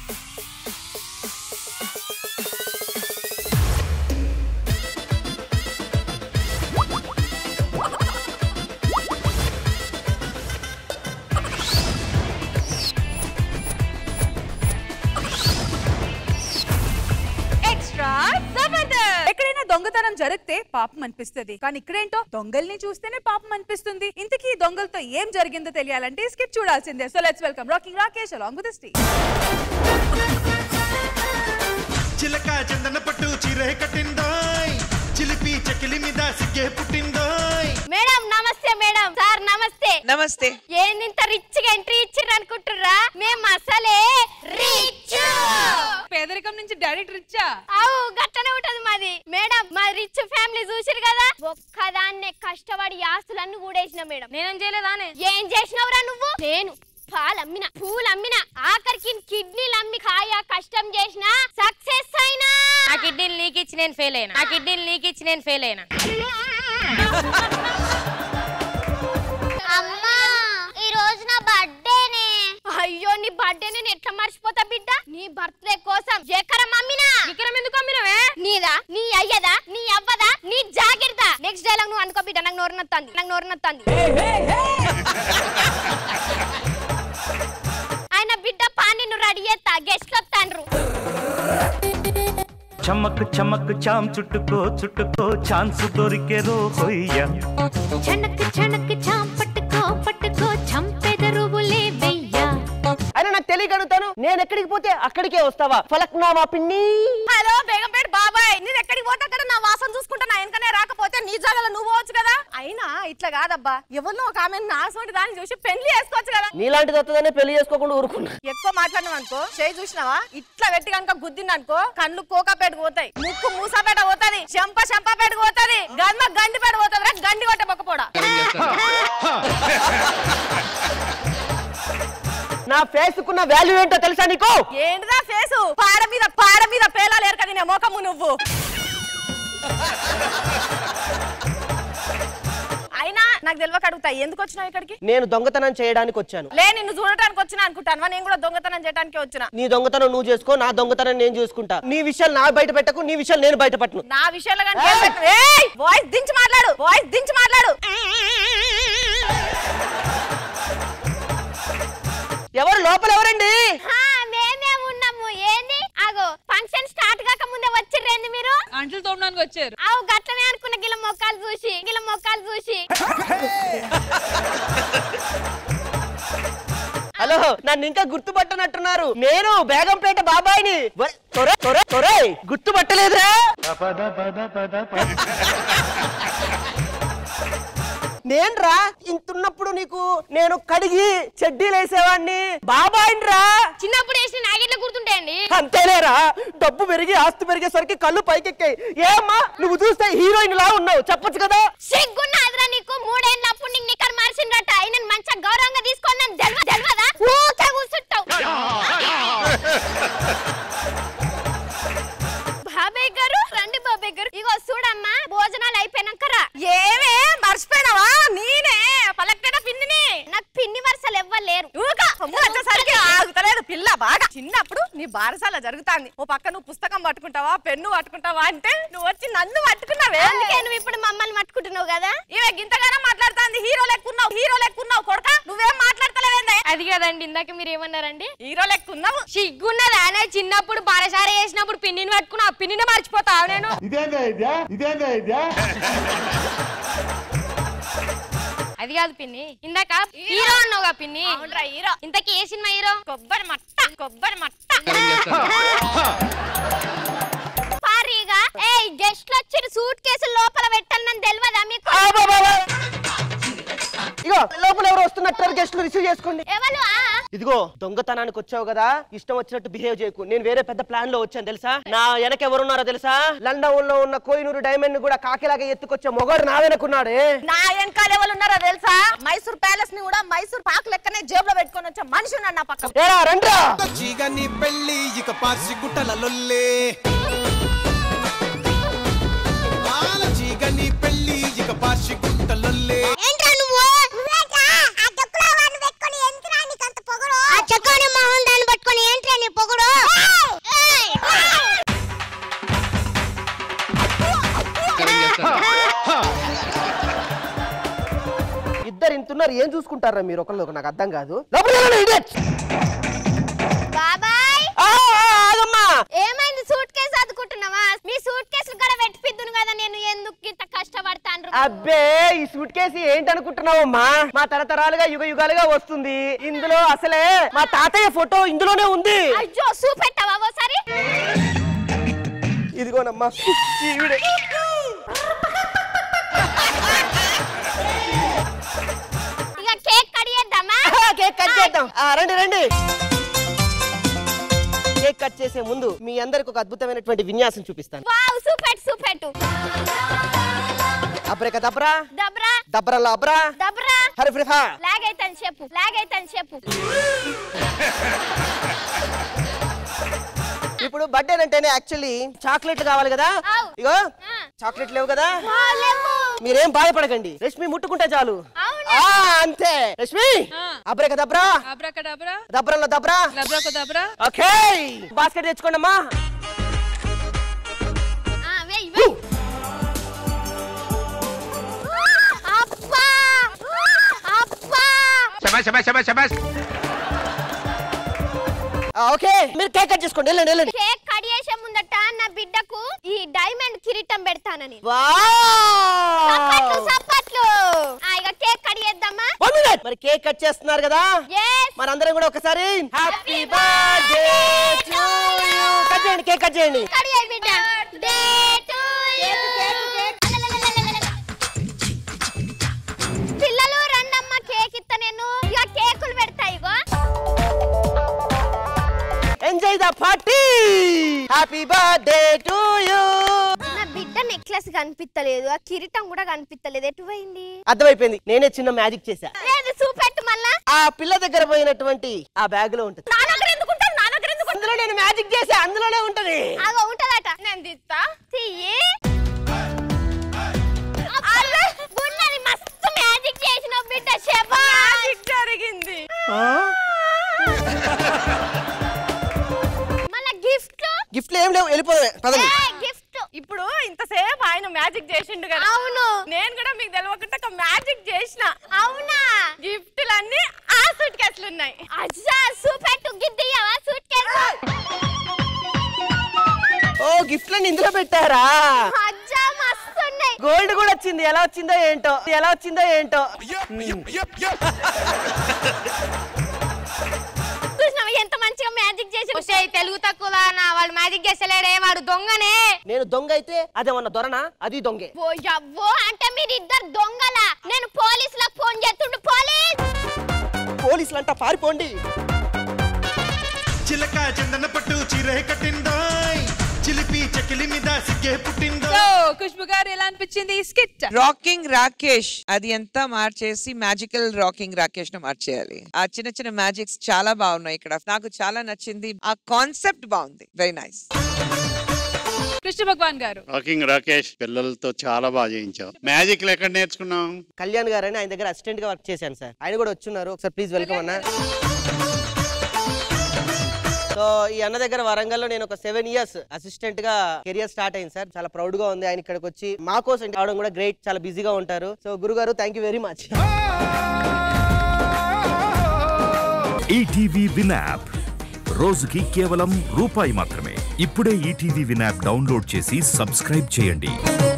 Extra Jabardasth ఎక్కడైనా దొంగతనం జరిగితే పాపం అనిపిస్తుంది కానీ ఇక్కడేంటో దొంగల్ని చూస్తేనే పాపం అనిపిస్తుంది ఇంతకీ ఈ దొంగలతో ఏం జరిగిందో తెలియాలంటే స్కిప్ చూడాల్సిందే so let's welcome rocking Rakesh along with స్టీ చిలక చందన పట్టు చీరే కట్టిందోయ్ చిలిపి చెకిలి మీద సిగ్గే పుట్టిందోయ్ మేడం నమస్తే మేడం సార్ నమస్తే నమస్తే ఏంది ఇంత రిచ్ గా ఎంట్రీ ఇచ్చిర్రు అనుకుంటుర్రా మేము అసలే రిచ్ పేదరికం నుంచి డైరెక్ట్ రిచ్చా అవు గట్టనే ఉంటది మాది మేడం మా రిచ్ ఫ్యామిలీ చూసిరు కదా ఒక్కదాన్నే కష్టపడి ఆస్తులన్నీ కూడేసిన మేడం నేనేం చేయలేదానే ఏం చేసినవురా నువ్వు నేను పాలు అమ్మిన పూలు అమ్మిన ఆఖరికి కిడ్నీలు అమ్మి కాయ కష్టం చేసిన సక్సెస్ అయినా నా కిడ్నీలు నీకు ఇచ్చి నేను ఫెయిల్ అయినా నా కిడ్నీలు నీకు ఇచ్చి నేను ఫెయిల్ అయినా అమ్మా ఈ రోజు నా బర్త్డేనే అయ్యో నీ బర్త్డే నేను ఎట్లా మర్చిపోతా బిడ్డ నీ బర్త్డే కోసం ఎకరం అమ్మినా ఎకరం ఎందుకు అమ్మినవే నీదా నీ అయ్యదా నీ అవ్వదా నీ జాగ్రత్త నెక్స్ట్ డైలాగ్ నువ్వు అనుకో బిడ్డ నాకు నోరు నత్తంది నాకు నోరు నత్తంది ఆయన బిడ్డ పాని నువ్వు రెడీ చేస్తా గెస్ట్ వస్తాండ్రు చమక్ చమక్ చామ్ చుట్టుకో చుట్టుకో ఛాన్స్ దొరికే రో హొయ్య చనక్ చనక్ చాం పట్టుకో పట్టుకో చంపెదరువులే వెయ్యా అయినా నాకు తెలియక అడుగుతాను నేను ఎక్కడికి పోతే అక్కడికే వస్తావా ఫలక్నామా పిన్ని హలో బేగంపేట బాబాయ్ నేను ఎక్కడికి పోతే అక్కడ నా వాసన చూసుకుంటా నా వెనకనే రాకపోతే నీ జాగాలో నువ్వు పోవచ్చు కదా అయినా ఇట్లా కాదబ్బా ఎవరినో ఒక ఆమె నాసోటి దాన్ని చూసి పెళ్లి చేసుకోవచ్చు కదా నీలాంటిది వస్తుందనే పెళ్లి చేసుకోకుండా ఊరుకున్నా ఎక్కువ మాట్లాడినావు అనుకో చేయి చూసినావా ఇట్లా గట్టి కనుక గుద్దింది అనుకో కళ్ళు కోకాపేటకు పోతాయి ముక్కు మూసాపేట పోతది చెంప చెంపపేటకు పోతది గన్మ గండిపేట పోతుంది రా గండి కొట్ట బొక్కపోడా నా ఫేస్ కున్న వాల్యూ ఏంటో తెలుసా నీకు ఏంటిదా ఫేసు పాడ మీద పాడ మీద పేలాలు ఏరకది నీ మోకము నువ్వు అయినా నాకు తెలియక అడుగుతా ఎందుకు వచ్చినావు ఇక్కడికి నేను దొంగతనం చేయడానికి వచ్చాను లే నిన్ను చూడటానికి వచ్చినా అనుకుంటాను నేను కూడా దొంగతనం చేయడానికి వచ్చిన నీ దొంగతనం నువ్వు చేసుకో నా దొంగతనం నేను చూసుకుంటా నీ విషయాలు నా బయట పెట్టకు నీ విషయాలు నేను బయట పట్టను నా విషయంలో కానీ వాయిస్ దించి మాట్లాడు వాయిస్ దించి మాట్లాడు ఎవరు లోపల ఎవరండి హా, మేమే ఉన్నాము ఏంది అగో ఫంక్షన్ స్టార్ట్ కాక ముందే వచ్చిర్రేంది మీరు అంట్లు తోమడానికి వచ్చారు అవు గట్లనే అనుకున్న గిల మొక్కలు చూసి గిల మొక్కలు చూసి హలో నన్ను ఇంకా గుర్తుపట్టనట్టున్నారు నేను బేగంపేట బాబాయిని ఒరే, తొరే తొరే తొరే గుర్తుపట్టలేదురా నేన్రా ఇంతున్నప్పుడు నీకు నేను కడిగి చెడ్డీలు వేసేవాడిని బాబాయిన్రా చిన్నప్పుడు వేసిన నాగెట్ల గుర్తుంటాయండి అంతేలేరా డబ్బు పెరిగి ఆస్తి పెరిగేసరికి కళ్ళు పైకెక్కాయి ఏమ్మా నువ్వు చూస్తే హీరోయిన్ లా ఉన్నావు చెప్పొచ్చు కదా సిగ్గున్నాదిరా నీకు మూడేళ్ళ అప్పుడు నీకు నిక్కర్ మార్చిండ్రట ఆయన మంచిగా గౌరవంగా తీసుకొని నన్ను తెల్వ తెల్వదా ఊకే కూర్చుంటావు బాబాయ్ గారు రండి బాబాయ్ గారు ఇగో చూడమ్మా భోజనాలు అయిపోయినాక రా ఏమే మర్చిపోయినావా నేనే పలక్కడ పిన్నిని నాకు పిన్ని వరుసలు ఎవ్వలేరు ఊక అమ్మ వచ్చేసరికి ఆగుతలేదు పిల్ల బాగా చిన్నప్పుడు నీ బారసాల జరుగుతాంది ఓ పక్క నువ్వు పుస్తకం పట్టుకుంటావా పెన్ను పట్టుకుంటావా అంటే నువ్వు వచ్చి నన్ను పట్టుకున్నావే అందుకే నువ్వు ఇప్పుడు మమ్మల్ని పట్టుకుంటున్నావు కదా ఇవే గింతగానే మాట్లాడుతాంది హీరో లెక్కున్నావు హీరో లెక్కున్నావు కొడక నువ్వేం మాట్లాడతలేవేందే అది కదండి ఇందాక మీరు ఏమన్నారండి హీరో లెక్కున్నావు సిగ్గున్నదా నే చిన్నప్పుడు బారసార చేసినప్పుడు పిన్నిని పట్టుకుని ఆ పిన్నిని మర్చిపోతావు నేను అది కాదు పిన్ని ఇందాక హీరో అన్నావుగా పిన్ని అవునరా హీరో ఇంతకీ ఏ సినిమా హీరో కొబ్బరి మట్ట కొబ్బరి మట్ట పారీగా ఏ గెస్ట్లు వచ్చిన సూట్ కేసులు లోపల పెట్టాలని తెలియదా మీకు ఆ బాబా ఇగో లోపల ఎవరు వస్తున్నట్టు గెస్ట్లు రిసీవ్ చేసుకోండి ఎవరు ఆ? ఇదిగో దొంగతనానికి వచ్చావు కదా ఇష్టం వచ్చినట్టు బిహేవ్ చేయకు నేను వేరే పెద్ద ప్లాన్ లో వచ్చాను తెలుసా నా వెనక ఎవరున్నారో తెలుసా లండన్ లో ఉన్న కోయినూరు డైమండ్ ని కూడా కాకిలాగా ఎత్తుకొచ్చే మొగడు నా వెనకున్నాడే నా వెనకాల ఎవరు ఉన్నారో తెలుసా మైసూర్ ప్యాలెస్ ని కూడా మైసూర్ పాక్ లెక్కనే జేబులో పెట్టుకొని వచ్చే మనిషి ఉన్నాడు నా పక్కన ఏరా రండ్రా చీగని పెళ్ళి ఇక పార్సి గుట్టల లొల్లే బాల చీగని పెళ్ళి ఇక పార్సి గుట్టలొల్లే ఏంట్రా నువ్వు ఆ చెక్కుని మొహం దాన్ని పట్టుకొని ఏంట్రా నీ పొగడు మరి ఏం చూసుకుంటారా మీరు ఒకళ్ళు నాకు అర్థం కాదు లోపలికి వెళ్ళండి, idiots. బాబాయ్ ఆ, ఆ, ఆగమ్మా ఏమైంది సూట్ కేసు అదుకుంటున్నావా మీ సూట్ కేసులు కూడా పెట్టిద్దును కదా నేను ఎందుకు ఇంత కష్టపడతాను అబ్బే ఈ సూట్ కేసు ఏంటనుకుంటున్నావమ్మా మా తరతరాలుగా యుగ యుగాలుగా వస్తుంది ఇందులో అసలే మా తాతయ్య ఫోటో ఇందులోనే ఉంది అయ్యో చూపెట్టావా ఓసారి ఇదిగోనమ్మా ఈవిడే. ఇక కేక్ కడిగేద్దామా ఆ, కేక్ కట్ చేద్దాం ఆ, రండి రండి కేక్ కట్ చేసే ముందు మీ అందరికి ఒక అద్భుతమైనటువంటి విన్యాసం చూపిస్తాను వావ్ సూపెట్ సూపెట్టు అబ్రేక దబ్రా దబ్రా దబ్రలో అబ్రా దబ్రా హరి ఫ్రిఫా లాగ్ అయితాను చెప్పు లాగ్ అయితాను చెప్పు ఇప్పుడు బర్త్డే అంటేనే యాక్చువల్లీ చాక్లెట్ కావాలి కదా అవు. ఇగో ఆ. చాక్లెట్ లేవు కదా ఆ, లేవు. మీరేం బాధపడకండి రష్మి ముట్టుకుంటే చాలు అవునా? ఆ అంతే రష్మి అబ్రేక దబ్రా అబ్రాకడాబ్రా దబ్రలో దబ్రా లబ్రాకదాబ్రా ఓకే బాస్కెట్ తెచ్చుకోండి అమ్మా ఆ, వెయ్, వెయ్. అబ్బా అబ్బా ఓకే మీరు కేక్ కట్ చేసుకోండి వెళ్ళండి వెళ్ళండి కేక్ కడియేసే ముందట నా బిడ్డకు ఈ డైమండ్ కిరీటం పెడతానని సప్పట్లు వావ్ సప్పట్లు ఆ, ఇక కేక్ కడిగేద్దామా One minute. మరి కేక్ కట్ చేస్తున్నారు కదా Yes. మనందరం కూడా ఒకసారి happy birthday to you cut చేయండి కేక్ కట్ చేయండి కడిగే బిడ్డ డే టు యు పిల్లలు రండమ్మ కేక్ ఇస్తా నేను ఇక కేకులు పెడతా ఇగో enjoy the party happy birthday to you నా బిడ్డ నెక్లెస్ కనిపిస్తలేదు ఆ కిరీటం కూడా కనిపిస్తలేదు ఎటు పోయింది అర్థమైపోయింది నేనే చిన్న మ్యాజిక్ చేశా లేదు చూపెట్టు మళ్ళా ఆ పిల్ల దగ్గర పోయినటువంటి ఆ బ్యాగ్ లో ఉంటుంది నా దగ్గర ఎందుకుంటారు నా దగ్గర ఎందుకు అందులో నేను మ్యాజిక్ చేసా అందులోనే ఉంటది అగో ఉంటదట నేను తీస్తా తీయి అరే, ఉన్నది మస్తు మ్యాజిక్ చేసిన బిడ్డ శబా జరిగింది మళ్ళా గిఫ్ట్ గిఫ్ట్లు ఏం లేవు వెళ్ళిపోదాం పదండి గిఫ్ట్ ఇప్పుడు ఇంతసేపు ఆయన మ్యాజిక్ చేసిండు కదా అవును నేను కూడా మీకు తెలియకుండా ఒక మ్యాజిక్ చేసిన అవునా గిఫ్ట్లన్నీ ఆ సూట్ కేసులు ఉన్నాయి అజ్జా సూపెట్టు గిద్దియవా సూట్ కేసు ఓ గిఫ్ట్లని ఇందులో పెట్టారా అజ్జా మస్తు ఉన్నాయి గోల్డ్ కూడా వచ్చింది ఎలా వచ్చిందో ఏంటో ఎలా వచ్చిందో ఏంటో చూసినావా ఎంత మంచిగా మ్యాజిక్ చేసి ఒసేయ్, తెలుగు తక్కువ నా వాడు మ్యాజిక్ చేసలేడే వాడు దొంగనే నేను దొంగ అయితే అదేమన్నా దొరనా అది దొంగే ఓ యవ్వో అంటే మీరు ఇద్దరు దొంగల నేను పోలీసులకు ఫోన్ చేస్తుండు పోలీస్ పోలీసులు అంతా పారిపోండి చిలక చందన పట్టు చీరే కట్టిందోయ్ చిలిపి చెకిలి మీద సిగ్గే పుట్టిందో సో ఖుష్బు గారు ఎలా అనిపించింది ఈ స్కిట్ రాకింగ్ రాకేష్ అది అంతా మార్చేసి మ్యాజికల్ రాకింగ్ రాకేష్ ను మార్చేయాలి ఆ చిన్న చిన్న మ్యాజిక్స్ చాలా బాగున్నాయి ఇక్కడ నాకు చాలా నచ్చింది ఆ కాన్సెప్ట్ బాగుంది వెరీ నైస్ కృష్ణ భగవాన్ గారు రాకింగ్ రాకేష్ పిల్లలతో చాలా బాగా చేయించావు మ్యాజిక్ ఎక్కడ నేర్చుకున్నాం కళ్యాణ్ గారు అని ఆయన దగ్గర అసిస్టెంట్ గా వర్క్ చేశాను సార్ ఆయన కూడా వచ్చున్నారు ఒకసారి ప్లీజ్ వెల్కమ్ అన్న సో ఈ అన్న దగ్గర వరంగల్లో నేను ఒక సెవెన్ ఇయర్స్ అసిస్టెంట్ గా కెరియర్ స్టార్ట్ అయింది సార్ చాలా ప్రౌడ్ గా ఉంది ఆయన ఇక్కడికి వచ్చి మా కోసం రావడం కూడా గ్రేట్ చాలా బిజీగా ఉంటారు సో గురుగారు thank you very much ETV win app రోజుకి కేవలం రూపాయి మాత్రమే ఇప్పుడే ఈటీవీ విన్ యాప్ డౌన్లోడ్ చేసి సబ్స్క్రైబ్ చేయండి